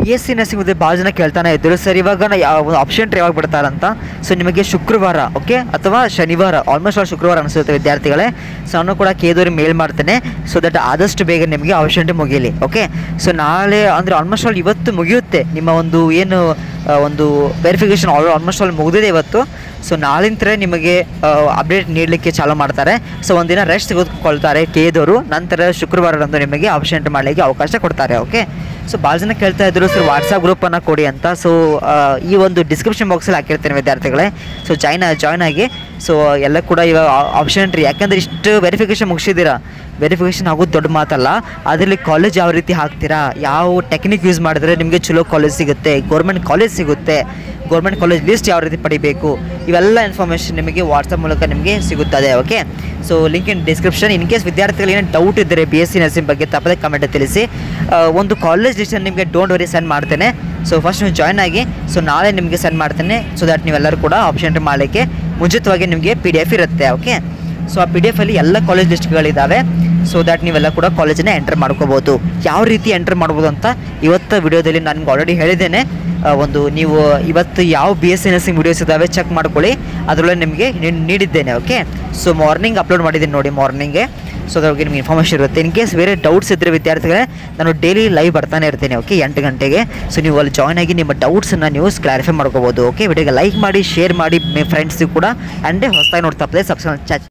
B S C nursing ಬಗ್ಗೆ ಭಾಳ ಜನ ಕೇಳ್ತಾನೆ ಇದ್ದರು ಸರ್ ಇವಾಗ ನಾ ಯಾವ ಆಪ್ಷನ್ ಯಾವಾಗ ಬಿಡ್ತಾರಂತ ಸೊ ನಿಮಗೆ ಶುಕ್ರವಾರ ಓಕೆ ಅಥವಾ ಶನಿವಾರ ಆಲ್ಮೋಸ್ಟ್ ಆಲ್ ಶುಕ್ರವಾರ ಅನಿಸುತ್ತೆ ವಿದ್ಯಾರ್ಥಿಗಳೇ ಸೊ ನಾನು ಕೂಡ ಕೇದವ್ರಿಗೆ ಮೇಲ್ ಮಾಡ್ತೇನೆ ಸೊ ದಟ್ ಆದಷ್ಟು ಬೇಗ ನಿಮಗೆ ಆಪ್ಷನ್ ಮುಗಿಯಲಿ ಓಕೆ ಸೊ ನಾಳೆ ಅಂದರೆ ಆಲ್ಮೋಸ್ಟ್ ಆಲ್ ಇವತ್ತು ಮುಗಿಯುತ್ತೆ ನಿಮ್ಮ ಒಂದು ಏನು ಆ, ಒಂದು ವೆರಿಫಿಕೇಷನ್ ಆಲ್ ಆಲ್ಮೋಸ್ಟ್ ಆಲ್ ಮುಗಿದಿದೆ ಇವತ್ತು ಸೊ ನಾಳಿಂದ ನಿಮಗೆ ಅಪ್ಡೇಟ್ ನೀಡಲಿಕ್ಕೆ ಚಾಲೂ ಮಾಡ್ತಾರೆ ಸೊ ಒಂದಿನ ರೆಸ್ಟ್ ತೆಗೆದುಕೊಳ್ತಾರೆ ಕೇದವರು ನಂತರ ಶುಕ್ರವಾರದಂದು ನಿಮಗೆ ಆಪ್ಷನ್ ಮಾಡಲಿಕ್ಕೆ ಅವಕಾಶ ಕೊಡ್ತಾರೆ ಓಕೆ ಸೊ ಭಾಳ ಜನ ಕೇಳ್ತಾ ಇದ್ರು ಸರ್ ವಾಟ್ಸಪ್ ಗ್ರೂಪನ್ನು ಕೊಡಿ ಅಂತ ಸೊ ಈ ಒಂದು ಡಿಸ್ಕ್ರಿಪ್ಷನ್ ಬಾಕ್ಸಲ್ಲಿ ಹಾಕಿರ್ತೀನಿ ವಿದ್ಯಾರ್ಥಿಗಳೇ ಸೊ ಜಾಯ್ನ್ ಜಾಯ್ನ್ ಆಗಿ ಸೊ ಎಲ್ಲ ಕೂಡ ಇವಾಗ ಆಪ್ಷನ್ ರೀ ಯಾಕಂದರೆ ಇಷ್ಟು ವೆರಿಫಿಕೇಷನ್ ಮುಗಿಸಿದ್ದೀರಾ ವೆರಿಫಿಕೇಷನ್ ಆಗೋದು ದೊಡ್ಡ ಮಾತಲ್ಲ ಅದರಲ್ಲಿ ಕಾಲೇಜ್ ಯಾವ ರೀತಿ ಹಾಕ್ತೀರಾ ಯಾವ ಟೆಕ್ನಿಕ್ ಯೂಸ್ ಮಾಡಿದ್ರೆ ನಿಮಗೆ ಚಲೋ ಕಾಲೇಜ್ ಸಿಗುತ್ತೆ ಗೌರ್ಮೆಂಟ್ ಕಾಲೇಜ್ ಸಿಗುತ್ತೆ ಗೌರ್ಮೆಂಟ್ ಕಾಲೇಜ್ ಲಿಸ್ಟ್ ಯಾವ ರೀತಿ ಪಡಿಬೇಕು ಇವೆಲ್ಲ ಇನ್ಫಾರ್ಮೇಷನ್ ನಿಮಗೆ ವಾಟ್ಸಪ್ ಮೂಲಕ ನಿಮಗೆ ಸಿಗುತ್ತದೆ okay so link in description in case ವಿದ್ಯಾರ್ಥಿಗಳು ಏನೋ ಡೌಟ್ ಇದ್ದರೆ ಬಿ ಎಸ್ ಸಿ ನರ್ಸಿಂಗ್ ಬಗ್ಗೆ ತಪ್ಪದೆ ಕಮೆಂಟ್ ತಿಳಿಸಿ ಆ, ಒಂದು ಕಾಲೇಜ್ ಲಿಸ್ಟನ್ನು ನಿಮಗೆ ಡೋಂಟ್ ವರಿ ಸೆಂಡ್ ಮಾಡ್ತೇನೆ ಸೊ ಫಸ್ಟ್ ನೀವು ಜಾಯ್ನ್ ಆಗಿ ಸೊ ನಾಳೆ ನಿಮಗೆ ಸೆಂಡ್ ಮಾಡ್ತೇನೆ ಸೊ ದಟ್ ನೀವೆಲ್ಲರೂ ಕೂಡ ಆಪ್ಷನ್ ಮಾಡಲಿಕ್ಕೆ ಮುಂಚಿತವಾಗಿ ನಿಮಗೆ ಪಿ ಡಿ ಎಫ್ ಇರುತ್ತೆ ಓಕೆ ಸೊ ಆ ಪಿ ಡಿ ಎಫಲ್ಲಿ ಎಲ್ಲ ಕಾಲೇಜ್ ಲಿಸ್ಟ್ಗಳಿದ್ದಾವೆ ಸೊ ದ್ಯಾಟ್ ನೀವೆಲ್ಲ ಕೂಡ ಕಾಲೇಜನ್ನ ಎಂಟರ್ ಮಾಡ್ಕೋಬೋದು ಯಾವ ರೀತಿ ಎಂಟರ್ ಮಾಡ್ಬೋದು ಅಂತ ಇವತ್ತು ವಿಡಿಯೋದಲ್ಲಿ ನಾನು ನಿಮ್ಗೆ ಆಲ್ರೆಡಿ ಹೇಳಿದ್ದೇನೆ ಆ, ಒಂದು ನೀವು ಇವತ್ತು ಯಾವ B S C nursing videos ಇದ್ದಾವೆ ಚೆಕ್ ಮಾಡ್ಕೊಳ್ಳಿ ಅದರೊಳಗೆ ನಿಮಗೆ ನೀ- ನೀಡಿದ್ದೇನೆ ಓಕೆ ಸೊ ಮಾರ್ನಿಂಗ್ ಅಪ್ಲೋಡ್ ಮಾಡಿದ್ದೀನಿ ನೋಡಿ ಮಾರ್ನಿಂಗ್ಗೆ ಸೊ ಅದ್ರ ಬಗ್ಗೆ ನಿಮ್ಗೆ ಇನ್ಫಾರ್ಮೇಷನ್ ಇರುತ್ತೆ ಇನ್ ಕೇಸ್ ಬೇರೆ ಡೌಟ್ಸ್ ಇದ್ದರೆ ವಿದ್ಯಾರ್ಥಿಗಳೇ ನಾನು ಡೈಲಿ ಲೈವ್ ಬರ್ತಾನೆ ಇರ್ತೀನಿ ಓಕೆ ಎಂಟು ಗಂಟೆಗೆ ಸೊ ನೀವು ಅಲ್ಲಿ ಜಾಯ್ನ್ ಆಗಿ ನಿಮ್ಮ ಡೌಟ್ಸನ್ನು ನೀವು ಕ್ಲಾರಿಫೈ ಮಾಡ್ಕೋಬೋದು ಓಕೆ ವಿಡಿಯೋಗೆ ಲೈಕ್ ಮಾಡಿ ಶೇರ್ ಮಾಡಿ ನಿಮ್ಮ ಫ್ರೆಂಡ್ಸಿಗೂ ಕೂಡ ಆ್ಯಂಡ್ ಹೊಸದಾಗಿ ನೋಡಿ ತಪ್ಪದೆ ಸಬ್ಸ್ಕ್ರೈಬ್